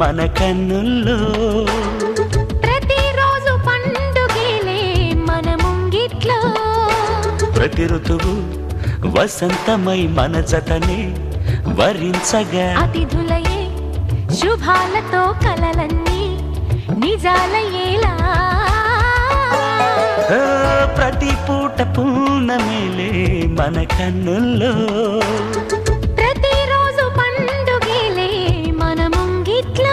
మన కన్నుల్లో ప్రతిరోజు పండుగలే మన ముంగిట్లో ప్రతి ఋతువు వసంతమై మన జతనే వరించగా అతిథులయే శుభాలతో కలలన్నీ నిజాలయ్యేలా ఆ, ప్రతి పూట పూర్ణమేలే మన కన్నుల్లో ప్రతిరోజు పండుగలే మన ముంగిట్లో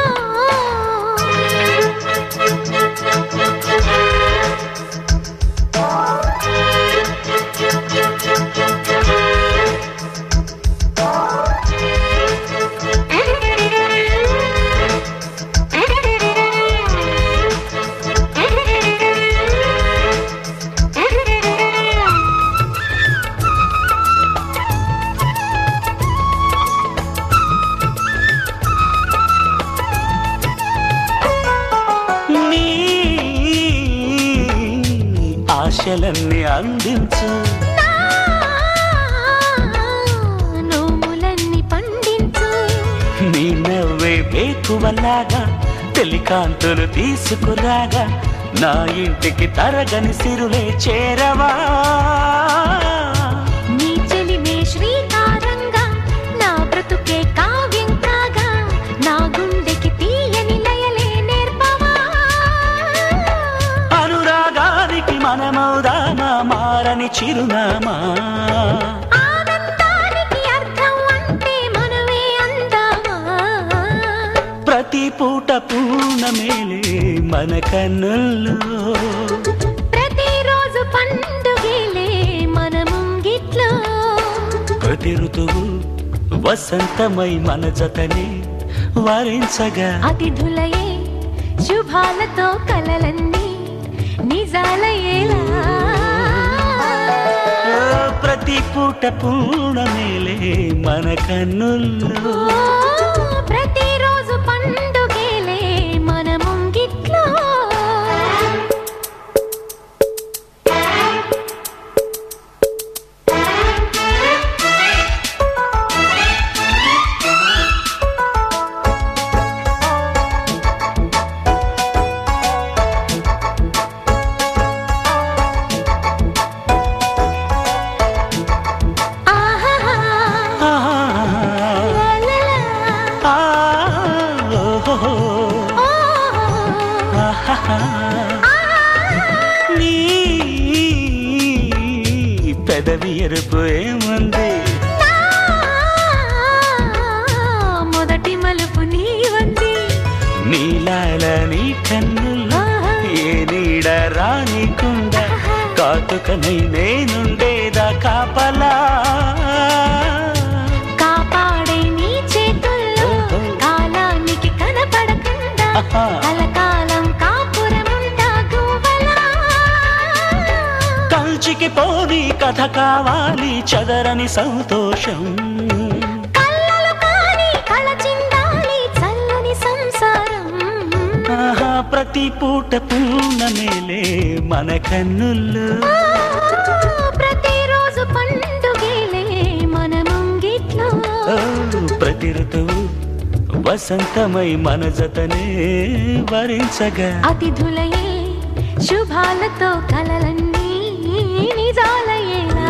నీ ఆశలన్నీ అందించు నోములన్నీ పండించు నీ నవ్వే వేకువలాగా తెలికాంతులు తీసుకురాగా నా ఇంటికి తరగని సిరులే చేరవా నీ చెలిమే శ్రీకారంగా నా బ్రతుకే కావ్యం కాగా నా గుండెకి తీయని లయలే నేర్పవా అనురాగానికి మనమౌదామా మారని చిరునామా ఆనందానికి అర్థం అంటే మనమే అందామా ప్రతి పూట పూర్ణమేలే మన కన్నుల్లో ప్రతిరోజు పండుగలే మన ముంగిట్లో ప్రతి ఋతువు వసంతమై మన జతనే వరించగా అతిథులయే శుభాలతో కలలన్నీ నిజాలయ్యేలా ఓ, ప్రతి పూట పూర్ణమేలే మన కన్నుల్లో ఓ, ప్రతిరోజు పండుగలే మన ముంగిట్లో ఆహాహా, ఆహా, లాలాలా, ఆ, ఓహో, ఓ, ఆహాహా. ఆహా. నీ పెదవి ఎరుపు ఏముంది నా మొదటి మలుపు నీవంది నీలాల నీ కన్నుల్లో ఏ నీడ రానికుండా కాటుకనై నేనుండేదా కాపలా కాపాడే నీ చేతుల్లో కాలానికి కనపడకుండా ఆహా. కలకాలం కాపురముంటా గువ్వలా కంచికి పోని కథ కావాలి చదరని సంతోషం కళ్ళలు కాని కళచిందాలి చల్లని సంసారం ఆహా ప్రతి పూట పూర్ణమేలే మన కన్నుల్లో ఆ, ప్రతిరోజు పండుగలే మన ముంగిట్లో ఓ, ప్రతి ఋతువు వసంతమై మన జతనే వరించగా అతిథులయే శుభాలతో కలలన్నీ నిజాలయ్యేలా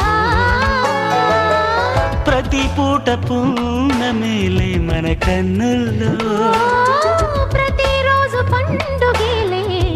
ప్రతి పూట పూర్ణమేలే మన కన్నుల్లో ఓ, ప్రతిరోజు పండుగలే